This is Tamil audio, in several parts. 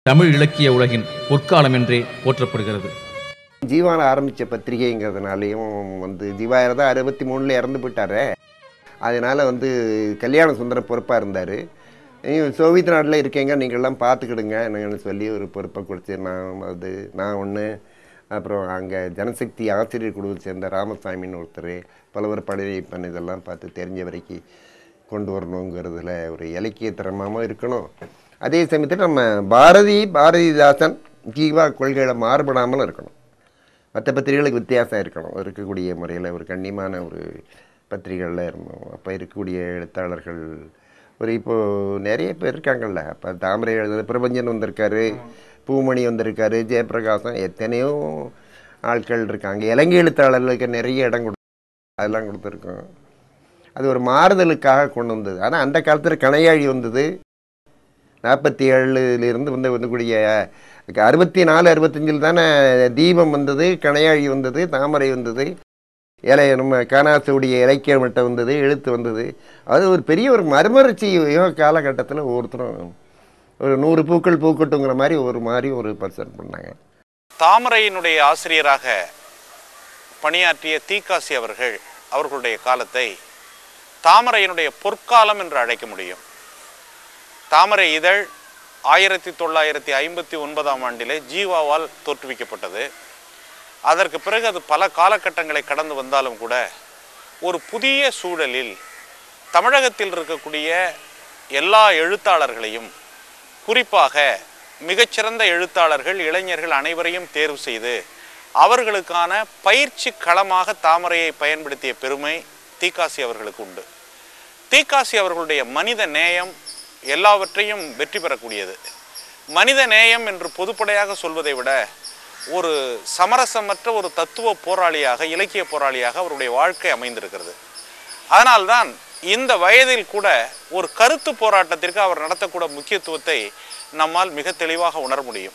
தமிழ் இலக்கிய உலகின் பொற்காலம் என்றே போற்றப்படுகிறது ஜீவான ஆரம்பித்த பத்திரிகைங்கிறதுனாலையும் வந்து ஜீவாயிரம் தான் அறுபத்தி மூணில் இறந்து போயிட்டாரே அதனால் வந்து கல்யாண சுந்தரம் பொறுப்பாக இருந்தார் சோவியத் நாட்டில் இருக்கீங்க நீங்கள்லாம் பார்த்துக்கிடுங்க என்னன்னு சொல்லி ஒரு பொறுப்பை கொடுத்து நான் அது நான் ஒன்று அப்புறம் அங்கே ஜனசக்தி ஆசிரியர் குழுவை சேர்ந்த ராமசாமின்னு ஒருத்தர் பலவர் பழனிப்பன் இதெல்லாம் பார்த்து தெரிஞ்ச வரைக்கும் கொண்டு வரணுங்கிறதுல ஒரு இலக்கியத்தரமாகவும் இருக்கணும் அதே சமயத்தில் நம்ம பாரதி பாரதிதாசன் ஜீவா கொள்கைகளை மாறுபடாமலும் இருக்கணும் மற்ற பத்திரிகைகளுக்கு வித்தியாசம் இருக்கணும் இருக்கக்கூடிய முறையில் ஒரு கண்ணியமான ஒரு பத்திரிகைகளில் இருந்தோம் அப்போ இருக்கக்கூடிய எழுத்தாளர்கள் ஒரு இப்போது நிறைய பேர் இருக்காங்கல்ல அப்போ தாமரை எழுதுறது பிரபஞ்சன் வந்திருக்காரு பூமணி வந்திருக்காரு ஜெயபிரகாசம் எத்தனையோ ஆட்கள் இருக்காங்க இலங்கை எழுத்தாளர்களுக்கு நிறைய இடம் கொடு அதெல்லாம் கொடுத்துருக்கோம் அது ஒரு மாறுதலுக்காக கொண்டு வந்தது ஆனால் அந்த காலத்தில் கணையாழி வந்தது நாற்பத்தி ஏழுலேருந்து வந்து வந்துக்கூடிய அறுபத்தி நாலு அறுபத்தஞ்சில் தானே தீபம் வந்தது கணையாழி வந்தது தாமரை வந்தது இலை நம்ம காணாசுடைய இலக்கிய மட்டம் வந்தது எழுத்து வந்தது அது ஒரு பெரிய ஒரு மறுமலர்ச்சி காலகட்டத்தில் ஒவ்வொருத்தரும் ஒரு நூறு பூக்கள் பூக்கட்டுங்கிற மாதிரி ஒரு மாதிரி ஒரு பர்சன் பண்ணாங்க தாமரையினுடைய ஆசிரியராக பணியாற்றிய தீக்காசி அவர்கள் அவர்களுடைய காலத்தை தாமரையினுடைய பொற்காலம் என்று அழைக்க முடியும் தாமரை இதழ் ஆயிரத்தி தொள்ளாயிரத்தி ஐம்பத்தி ஒன்பதாம் ஆண்டிலே ஜீவாவால் தோற்றுவிக்கப்பட்டது அதற்கு பிறகு அது பல காலகட்டங்களை கடந்து வந்தாலும் கூட ஒரு புதிய சூழலில் தமிழகத்தில் இருக்கக்கூடிய எல்லா எழுத்தாளர்களையும் குறிப்பாக மிகச்சிறந்த எழுத்தாளர்கள் இளைஞர்கள் அனைவரையும் தேர்வு செய்து அவர்களுக்கான பயிற்சி களமாக தாமரையை பயன்படுத்திய பெருமை தீக்காசி அவர்களுக்கு உண்டு தீக்காசி அவர்களுடைய மனித நேயம் எல்லாவற்றையும் வெற்றி பெறக்கூடியது மனித நேயம் என்று பொதுப்படையாக சொல்வதை விட ஒரு சமரசமற்ற ஒரு தத்துவ போராளியாக இலக்கிய போராளியாக அவருடைய வாழ்க்கை அமைந்திருக்கிறது அதனால்தான் இந்த வயதில் கூட ஒரு கருத்து போராட்டத்திற்கு அவர் நடத்தக்கூட முக்கியத்துவத்தை நம்மால் மிக தெளிவாக உணர முடியும்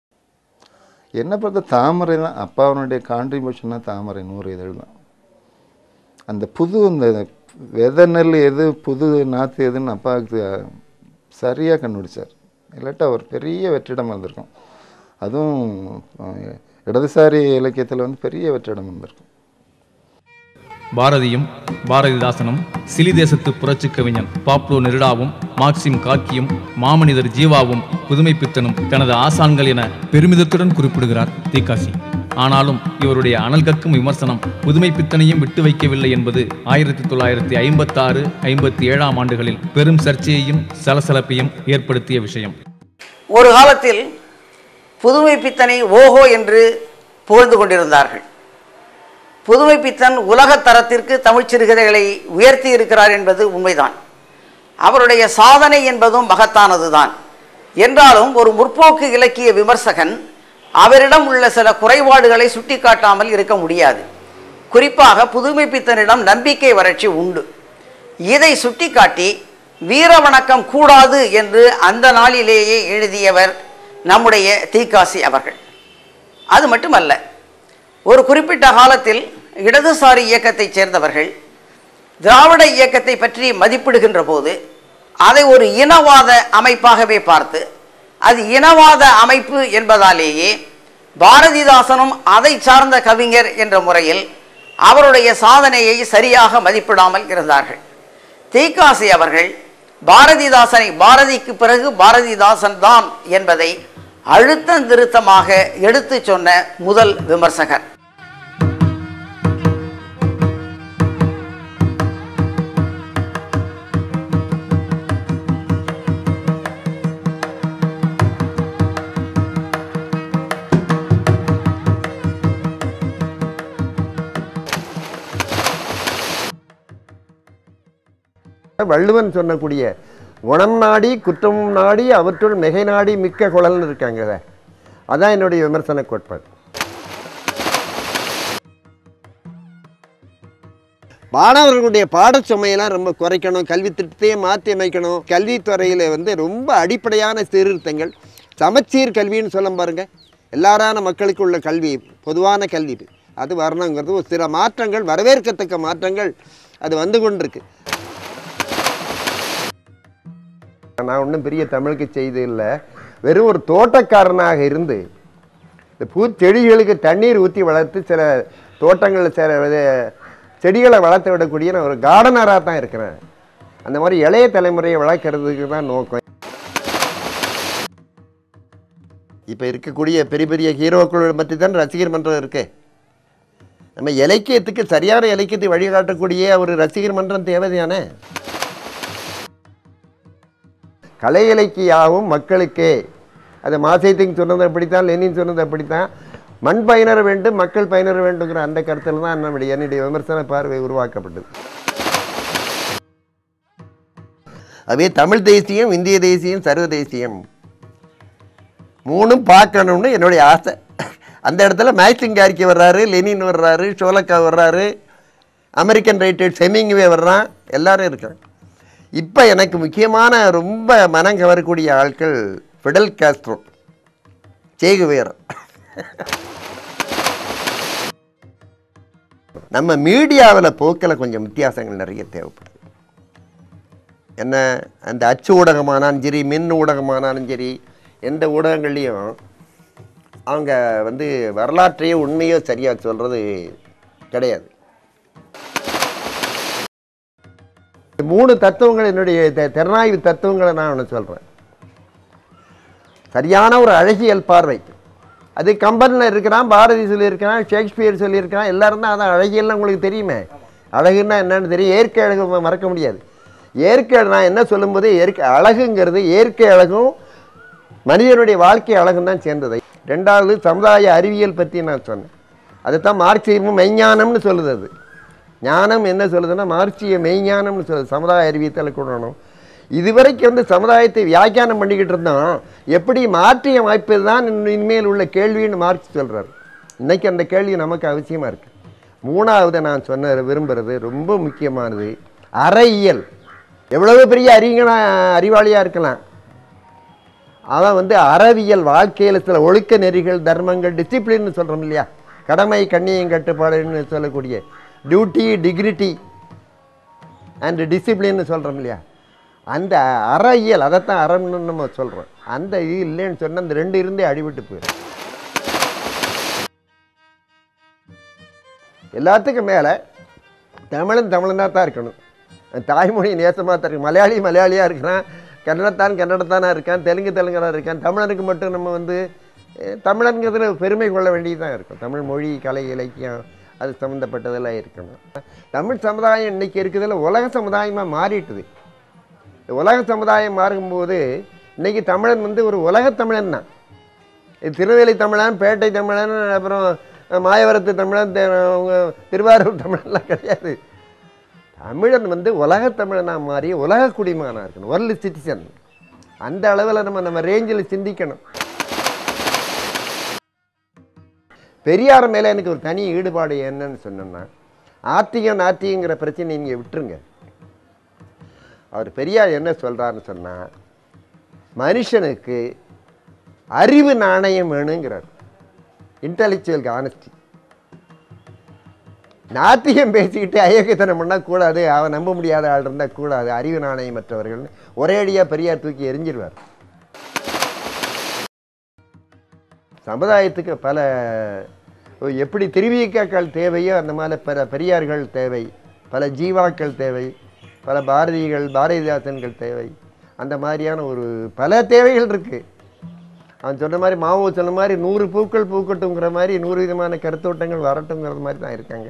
என்னை பொறுத்த தாமரை தான் அப்பாவனுடைய கான்ட்ரிபியூஷன் தான் தாமரை நூறு இதழ் தான் அந்த புது இந்த விதை நெல் எது புது நாற்று எதுன்னு அப்பாவுக்கு சரியாக கண்டுபிடிச்சார் இல்லாட்டா ஒரு பெரிய வெற்றிடம் வந்திருக்கும் அதுவும் அஹ், இடதுசாரி இலக்கியத்தில் வந்து பெரிய வெற்றிடம் வந்திருக்கும் பாரதியும் பாரதிதாசனும் சிலி தேசத்து புரட்சி கவிஞன் பாப்லோ நெருடாவும் மார்க்சிம் காக்கியும் மாமனிதர் ஜீவாவும் புதுமை பித்தனும் தனது ஆசான்கள் என பெருமிதத்துடன் குறிப்பிடுகிறார் தீக்காசி ஆனாலும் இவருடைய அனல் கக்கும் விமர்சனம் புதுமை பித்தனையும் விட்டு வைக்கவில்லை என்பது ஆயிரத்தி தொள்ளாயிரத்தி ஐம்பத்தாறு ஐம்பத்தி ஏழாம் ஆண்டுகளில் பெரும் சர்ச்சையையும் சலசலப்பையும் ஏற்படுத்திய விஷயம் ஒரு காலத்தில் புதுமை பித்தனை ஓஹோ என்று புகழ்ந்து கொண்டிருந்தார்கள் புதுமை பித்தன் உலகத் தரத்திற்கு தமிழ் சிறுகதைகளை உயர்த்தி இருக்கிறார் என்பது உண்மைதான் அவருடைய சாதனை என்பதும் மகத்தானதுதான் என்றாலும் ஒரு முற்போக்கு இலக்கிய விமர்சகன் அவரிடம் உள்ள சில குறைபாடுகளை சுட்டிக்காட்டாமல் இருக்க முடியாது குறிப்பாக புதுமை பித்தனிடம் நம்பிக்கை வறட்சி உண்டு இதை சுட்டிக்காட்டி வீர வணக்கம் கூடாது என்று அந்த நாளிலேயே எழுதியவர் நம்முடைய தீக்காசி அவர்கள் அது மட்டுமல்ல ஒரு குறிப்பிட்ட காலத்தில் இடதுசாரி இயக்கத்தைச் சேர்ந்தவர்கள் திராவிட இயக்கத்தை பற்றி மதிப்பிடுகின்ற போது அதை ஒரு இனவாத அமைப்பாகவே பார்த்து அது இனவாத அமைப்பு என்பதாலேயே பாரதிதாசனும் அதை சார்ந்த கவிஞர் என்ற முறையில் அவருடைய சாதனையை சரியாக மதிப்பிடாமல் இருந்தார்கள் தீக்காசி அவர்கள் பாரதிதாசனை பாரதிக்கு பிறகு பாரதிதாசன் தான் என்பதை அழுத்தம் திருத்தமாக எடுத்துச் சொன்ன முதல் விமர்சகர் வள்ளுவன் சொன்னக்கூடிய குணம் நாடி குற்றம் நாடி அவற்றுள் மிகை நாடி மிக்க குழல்னு இருக்காங்க அதான் என்னுடைய விமர்சன கோட்பாடு மாணவர்களுடைய பாடச்சுமையெல்லாம் ரொம்ப குறைக்கணும் கல்வி திட்டத்தையே மாற்றி அமைக்கணும் கல்வித்துறையில் வந்து ரொம்ப அடிப்படையான சீர்திருத்தங்கள் சமச்சீர் கல்வின்னு சொல்ல பாருங்க எல்லாரான மக்களுக்கு உள்ள கல்வி பொதுவான கல்வி அது வரணுங்கிறது ஒரு சில மாற்றங்கள் வரவேற்கத்தக்க மாற்றங்கள் அது வந்து கொண்டிருக்கு நான் ஒன்றும் பெரிய தமிழுக்கு செய்து இல்லை வெறும் ஒரு தோட்டக்காரனாக இருந்து இந்த பூச்செடிகளுக்கு தண்ணீர் ஊற்றி வளர்த்து சில தோட்டங்களில் சில வித செடிகளை வளர்த்து விடக்கூடிய நான் ஒரு கார்டனராக தான் இருக்கிறேன் அந்த மாதிரி இளைய தலைமுறையை வளர்க்கறதுக்கு தான் நோக்கம் இப்போ இருக்கக்கூடிய பெரிய பெரிய ஹீரோக்கள் பற்றி தான் ரசிகர் மன்றம் இருக்கு நம்ம இலக்கியத்துக்கு சரியான இலக்கியத்தை வழிகாட்டக்கூடிய ஒரு ரசிகர் மன்றம் தேவைதானே கலை இலக்கியாவும் மக்களுக்கே அது மாசேத்திங் சொன்னது அப்படித்தான் லெனின் சொன்னது அப்படித்தான் மண் பயனர வேண்டும் மக்கள் பயனர வேண்டுங்கிற அந்த கருத்தில் தான் நம்முடைய என்னுடைய விமர்சன பார்வை உருவாக்கப்பட்டது அதே தமிழ் தேசியம் இந்திய தேசியம் சர்வ தேசியம் மூணும் பார்க்கணும்னு என்னுடைய ஆசை அந்த இடத்துல மேக்சிங் காரிக்கை வர்றாரு லெனின் வர்றாரு ஷோலக்கா வர்றாரு அமெரிக்கன் ரைட்டர் செமிங்வே வர்றான் எல்லாரும் இருக்காங்க இப்போ எனக்கு முக்கியமான ரொம்ப மனம் கவரக்கூடிய ஆட்கள் ஃபிடல் காஸ்ட்ரோ சேகுவேர் நம்ம மீடியாவில் போக்கில் கொஞ்சம் வித்தியாசங்கள் நிறைய தேவைப்படுது என்ன அந்த அச்சு ஊடகமானாலும் சரி மின் ஊடகமானாலும் சரி எந்த ஊடகங்கள்லேயும் அவங்க வந்து வரலாற்றையோ உண்மையோ சரியாக சொல்கிறது கிடையாது மூணு தத்துவங்கள் என்னுடைய தெ- திறனாய்வு தத்துவங்களை நான் ஒன்று சொல்கிறேன் சரியான ஒரு அழகியல் பார்வை அது கம்பனில் இருக்கிறான் பாரதி சொல்லியிருக்கிறான் ஷேக்ஸ்பியர் சொல்லியிருக்கிறான் எல்லாரும் தான் அதான் அழகியல்லாம் உங்களுக்கு தெரியுமே அழகுன்னா என்னன்னு தெரியும் இயற்கை அழகு ம- மறக்க முடியாது இயற்கை நான் என்ன சொல்லும்போது இயற்கை அழகுங்கிறது இயற்கை அழகும் மனிதனுடைய வாழ்க்கை அழகும் தான் சேர்ந்தது ரெண்டாவது சமுதாய அறிவியல் பற்றி நான் சொன்னேன் அதுதான் மார்க்சியமும் மெய்ஞானம்னு சொல்லுது அது ஞானம் என்ன சொல்லுதுன்னா மார்க்சிய மெய்ஞானம்னு சொல்லுது சமுதாய அறிவியத்தில் கூடணும் இதுவரைக்கும் வந்து சமுதாயத்தை வியாக்கியானம் பண்ணிக்கிட்டு இருந்தோம் எப்படி மாற்றி அமைப்பது தான் இனிமேல் உள்ள கேள்வின்னு மார்க்ஸ் சொல்கிறார் இன்னைக்கு அந்த கேள்வி நமக்கு அவசியமாக இருக்குது மூணாவது நான் சொன்ன விரும்புகிறது ரொம்ப முக்கியமானது அறையியல் எவ்வளவு பெரிய அறிஞனா அறிவாளியாக இருக்கலாம் அவன் வந்து அறவியல் வாழ்க்கையில் சில ஒழுக்க நெறிகள் தர்மங்கள் டிசிப்ளின்னு சொல்கிறோம் இல்லையா கடமை கண்ணியம் கட்டுப்பாடுன்னு சொல்லக்கூடிய டியூட்டி டிக்னிட்டி அண்ட் டிசிப்ளின்னு சொல்கிறோம் இல்லையா அந்த அறவியல் அதைத்தான் அறம்னு நம்ம சொல்கிறோம் அந்த இது இல்லைன்னு சொன்னால் அந்த ரெண்டு இருந்தே அடிபட்டு போயிடும் எல்லாத்துக்கும் மேலே தமிழன் தமிழனாக தான் இருக்கணும் தாய்மொழி நேசமாக தான் இருக்கு மலையாளி மலையாளியாக இருக்கிறான் கன்னடத்தான் கன்னடத்தானாக இருக்கான் தெலுங்கு தெலுங்கனாக இருக்கான் தமிழனுக்கு மட்டும் நம்ம வந்து அஹ், தமிழன்கிறதுல பெருமை கொள்ள வேண்டியதாக இருக்கும் தமிழ் மொழி கலை இலக்கியம் அது சம்மந்தப்பட்டதெல்லாம் இருக்கணும் தமிழ் சமுதாயம் இன்னைக்கு இருக்குதுல உலக சமுதாயமாக மாறிட்டுது இந்த உலக சமுதாயம் மாறும்போது இன்னைக்கு தமிழன் வந்து ஒரு உலகத் தமிழன் தான் இது திருவேலி தமிழன் பேட்டை தமிழன் அப்புறம் மாயவரத்து தமிழன் தே- அவங்க திருவாரூர் தமிழன்லாம் கிடையாது தமிழன் வந்து உலகத் தமிழனாக மாறி உலக குடிமகனாக இருக்கணும் வேர்ல்டு சிட்டிசன் அந்த அளவில் நம்ம நம்ம ரேஞ்சில் சிந்திக்கணும் பெரியார் மேலே எனக்கு ஒரு தனி ஈடுபாடு என்னன்னு சொன்னோன்னா ஆத்திகம் நாத்திகங்கிற பிரச்சனை நீங்கள் விட்டுருங்க அவர் பெரியார் என்ன சொல்கிறாருன்னு சொன்னால் மனுஷனுக்கு அறிவு நாணயம் வேணுங்கிறார் இன்டெலெக்சுவல் ஆனஸ்டி நாத்திகம் பேசிக்கிட்டு அயோக்கியத்தனம் பண்ணால் கூடாது அவன் நம்ப முடியாத ஆள் இருந்தால் கூடாது அறிவு நாணயம் மற்றவர்கள்னு ஒரேடியாக பெரியார் தூக்கி எரிஞ்சிருவார் சமுதாயத்துக்கு பல எப்படி திருவிக்காக்கள் தேவையோ அந்த மாதிரி பல பெரியார்கள் தேவை பல ஜீவாக்கள் தேவை பல பாரதிகள் பாரதிதாசன்கள் தேவை அந்த மாதிரியான ஒரு பல தேவைகள் இருக்குது அவன் சொன்ன மாதிரி மாவோ சொன்ன மாதிரி நூறு பூக்கள் பூக்கட்டுங்கிற மாதிரி நூறு விதமான கருத்தோட்டங்கள் வரட்டுங்கிற மாதிரி தான் இருக்காங்க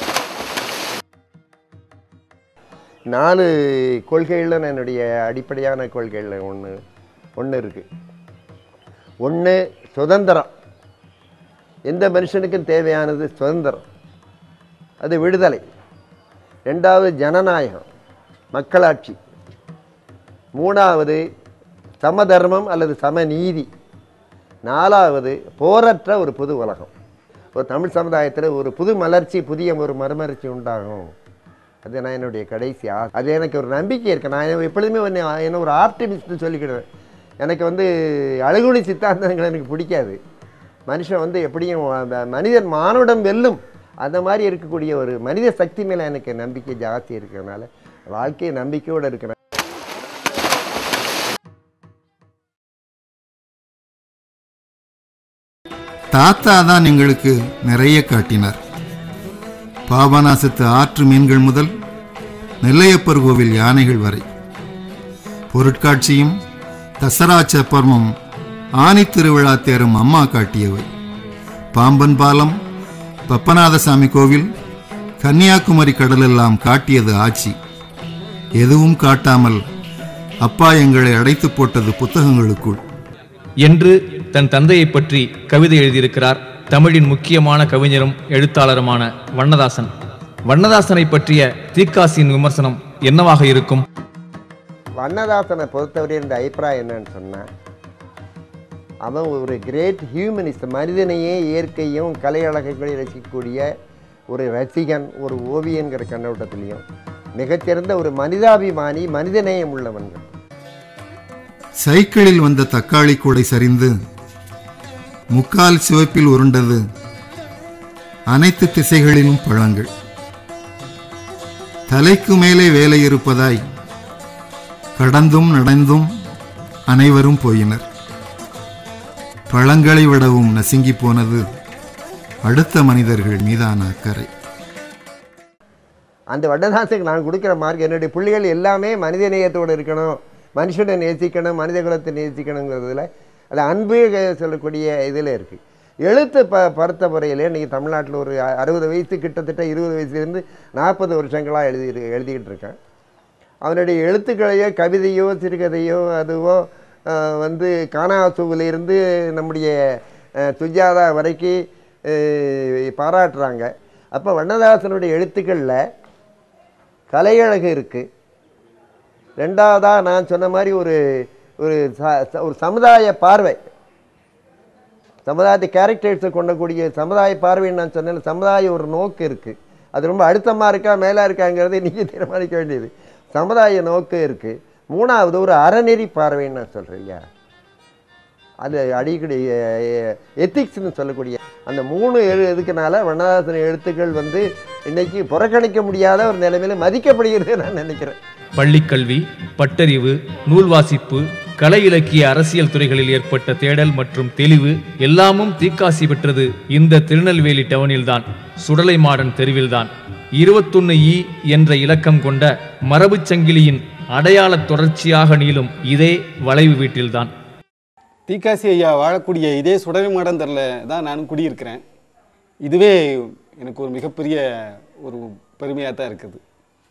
நாலு கொள்கைகளில் என்னுடைய அடிப்படையான கொள்கைகளில் ஒன்று ஒன்று இருக்குது ஒன்று சுதந்திரம் எந்த மனுஷனுக்கும் தேவையானது சுதந்திரம் அது விடுதலை ரெண்டாவது ஜனநாயகம் மக்களாட்சி மூணாவது சமதர்மம் அல்லது சமநீதி நாலாவது போரற்ற ஒரு புது உலகம் ஒரு தமிழ் சமுதாயத்தில் ஒரு புது மலர்ச்சி புதிய ஒரு மறுமலர்ச்சி உண்டாகும் அது நான் என்னுடைய கடைசி ஆ- அது எனக்கு ஒரு நம்பிக்கை இருக்கு நான் எப்பொழுதுமே ஒன்று என்ன ஒரு ஆப்டிமிஸ்ட்னு சொல்லிக்கிடுவேன் எனக்கு வந்து அழகுணி சித்தாந்தங்கள் எனக்கு பிடிக்காது மனுஷன் வந்து எப்படியும் அந்த மனிதன் மானுடம் வெல்லும் அந்த மாதிரி இருக்கக்கூடிய ஒரு மனித சக்தி மேலே எனக்கு நம்பிக்கை ஜாஸ்தி இருக்கிறதுனால வாழ்க்கையை நம்பிக்கையோடு இருக்கிறேன் தாத்தா தான் எங்களுக்கு நிறைய காட்டினார் பாபநாசத்து ஆற்று மீன்கள் முதல் நெல்லையப்பர் கோவில் யானைகள் வரை பொருட்காட்சியும் தசரா செப்பர்மம் ஆனி திருவிழா தேரும் அம்மா காட்டியவை பாம்பன் பாலம் பப்பநாதசாமி கோவில் கன்னியாகுமரி கடலெல்லாம் காட்டியது ஆட்சி எதுவும் காட்டாமல் அப்பா எங்களை அடைத்து போட்டது புத்தகங்களுக்குள் என்று தன் தந்தையைப் பற்றி கவிதை எழுதியிருக்கிறார் தமிழின் முக்கியமான கவிஞரும் எழுத்தாளருமான வண்ணதாசன் வண்ணதாசனை பற்றிய தீக்காசியின் விமர்சனம் என்னவாக இருக்கும் வண்ணதாசனை பொறுத்தவரை இந்த அபிப்பிராயம் என்னன்னு சொன்னால் அவன் ஒரு கிரேட் ஹியூமனிஸ்ட் மனிதனையே இயற்கையும் கலை அழகுகளையும் ரசிக்கக்கூடிய ஒரு ரசிகன் ஒரு ஓவியங்கிற கண்ணோட்டத்திலையும் மிகச்சிறந்த ஒரு மனிதாபிமானி மனிதநேயம் உள்ளவன்கள் சைக்கிளில் வந்த தக்காளி கூடை சரிந்து முக்கால் சிவப்பில் உருண்டது அனைத்து திசைகளிலும் பழங்கள் தலைக்கு மேலே வேலை இருப்பதாய் கடந்தும் நடந்தும் அனைவரும் போயினர் பழங்களை விடவும் நசுங்கி போனது அடுத்த மனிதர்கள் மீதான அக்கறை அந்த வண்ணதாசனுக்கு நான் கொடுக்குற மார்க் என்னுடைய பிள்ளைகள் எல்லாமே மனிதநேயத்தோடு இருக்கணும் மனுஷனை நேசிக்கணும் மனித குலத்தை நேசிக்கணுங்கிறதுல அது அன்பு க- சொல்லக்கூடிய இதில் இருக்குது எழுத்து ப பொறுத்த முறையில் இன்றைக்கி தமிழ்நாட்டில் ஒரு அ- அறுபது வயசு கிட்டத்தட்ட இருபது வயசுலேருந்து நாற்பது வருஷங்களாக எழுதி எழுதிக்கிட்டு இருக்கேன் அவனுடைய எழுத்துக்களையோ கவிதையோ சிறுகதையோ அதுவோ அஹ், வந்து காணாசூவிலிருந்து நம்முடைய அஹ், சுஜாதா வரைக்கும் அஹ், பாராட்டுறாங்க அப்போ வண்ணதாசனுடைய எழுத்துக்களில் கலையழகு இருக்குது ரெண்டாவதாக நான் சொன்ன மாதிரி ஒரு ஒரு ச- ச- ஒரு சமுதாய பார்வை சமுதாயத்தை கேரக்டர்ஸை கொண்டக்கூடிய சமுதாய பார்வைன்னு நான் சொன்னேன் சமுதாய ஒரு நோக்கு இருக்குது அது ரொம்ப அழுத்தமாக இருக்கா மேலே இருக்காங்கிறது நீங்கள் தீர்மானிக்க வேண்டியது சமுதாய நோக்கு இருக்குது மூணாவது ஒரு அறநெறி பார்வைன்னு நான் சொல்கிறேன் இல்லையா அது அடிக்கடி எத்திக்ஸ்னு சொல்லக்கூடிய அந்த மூணு எழு இதுக்குனால வண்ணதாசன் எழுத்துக்கள் வந்து இன்னைக்கு புறக்கணிக்க முடியாத ஒரு நிலைமையில மதிக்கப்படுகிறது நான் நினைக்கிறேன் பள்ளிக்கல்வி பட்டறிவு நூல் வாசிப்பு கலை இலக்கிய அரசியல் துறைகளில் ஏற்பட்ட தேடல் மற்றும் தெளிவு எல்லாமும் தீக்காசி பெற்றது இந்த திருநெல்வேலி டவுனில்தான் சுடலை மாடன் தெருவில்தான் இருபத்தொன்னு இ என்ற இலக்கம் கொண்ட மரபுச் சங்கிலியின் அடையாளத் தொடர்ச்சியாக நீளும் இதே வளைவு வீட்டில்தான் தீக்காசி ஐயா வாழக்கூடிய இதே சுடலை மாடந்தரில் தான் நானும் குடியிருக்கிறேன் இதுவே எனக்கு ஒரு மிகப்பெரிய ஒரு பெருமையாக தான் இருக்குது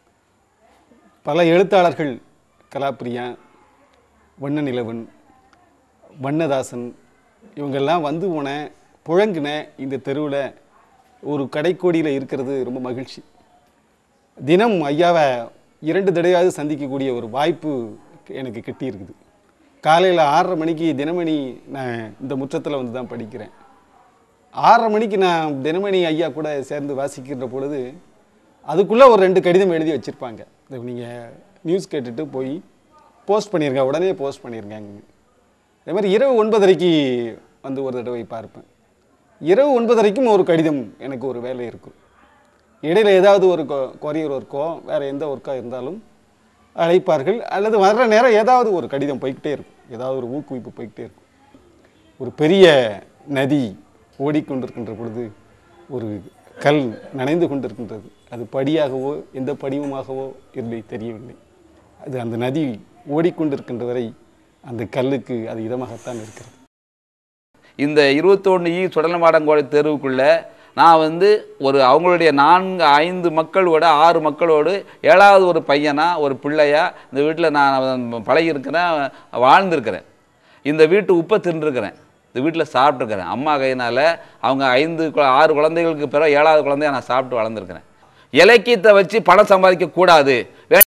பல எழுத்தாளர்கள் கலாப்பிரியா வண்ண நிலவன் வண்ணதாசன் இவங்கெல்லாம் வந்து போன புழங்கின இந்த தெருவில் ஒரு கடைக்கோடியில் இருக்கிறது ரொம்ப மகிழ்ச்சி தினம் ஐயாவை இரண்டு தடவையாவது சந்திக்கக்கூடிய ஒரு வாய்ப்பு எனக்கு கிட்டியிருக்குது காலையில் ஆறரை மணிக்கு தினமணி நான் இந்த முற்றத்தில் வந்து தான் படிக்கிறேன் ஆறரை மணிக்கு நான் தினமணி ஐயா கூட சேர்ந்து வாசிக்கின்ற பொழுது அதுக்குள்ளே ஒரு ரெண்டு கடிதம் எழுதி வச்சுருப்பாங்க நீங்கள் நியூஸ் கேட்டுட்டு போய் போஸ்ட் பண்ணிருங்க உடனே போஸ்ட் பண்ணிருங்க அதே மாதிரி இரவு ஒன்பதரைக்கு வந்து ஒரு தடவை பார்ப்பேன் இரவு ஒன்பதரைக்கும் ஒரு கடிதம் எனக்கு ஒரு வேலை இருக்கும் இடையில ஏதாவது ஒரு கொரியர் ஒர்க்கோ வேறு எந்த ஒர்க்காக இருந்தாலும் அழைப்பார்கள் அல்லது வர்ற நேரம் ஏதாவது ஒரு கடிதம் போய்க்கிட்டே இருக்கும் ஏதாவது ஒரு ஊக்குவிப்பு போய்க்கிட்டே இருக்கும் ஒரு பெரிய நதி ஓடிக்கொண்டிருக்கின்ற பொழுது ஒரு கல் நனைந்து கொண்டிருக்கின்றது அது படியாகவோ எந்த படிவமாகவோ இல்லை தெரியவில்லை அது அந்த நதி ஓடிக்கொண்டிருக்கின்ற வரை அந்த கல்லுக்கு அது இதமாகத்தான் இருக்கிறது இந்த இருபத்தொன்று இ சுடலமாடங்கோடை தெருவுக்குள்ள நான் வந்து ஒரு அவங்களுடைய நான்கு ஐந்து மக்களோட ஆறு மக்களோடு ஏழாவது ஒரு பையனா ஒரு பிள்ளையா இந்த வீட்டில் நான் பழகியிருக்கிறேன் வாழ்ந்திருக்கிறேன் இந்த வீட்டு உப்பை தின்றுருக்கிறேன் இந்த வீட்டில் சாப்பிட்ருக்கிறேன் அம்மா கையினால் அவங்க ஐந்து கு- ஆறு குழந்தைகளுக்கு பிறகு ஏழாவது குழந்தைய நான் சாப்பிட்டு வளர்ந்துருக்கிறேன் இலக்கியத்தை வச்சு பணம் சம்பாதிக்க கூடாது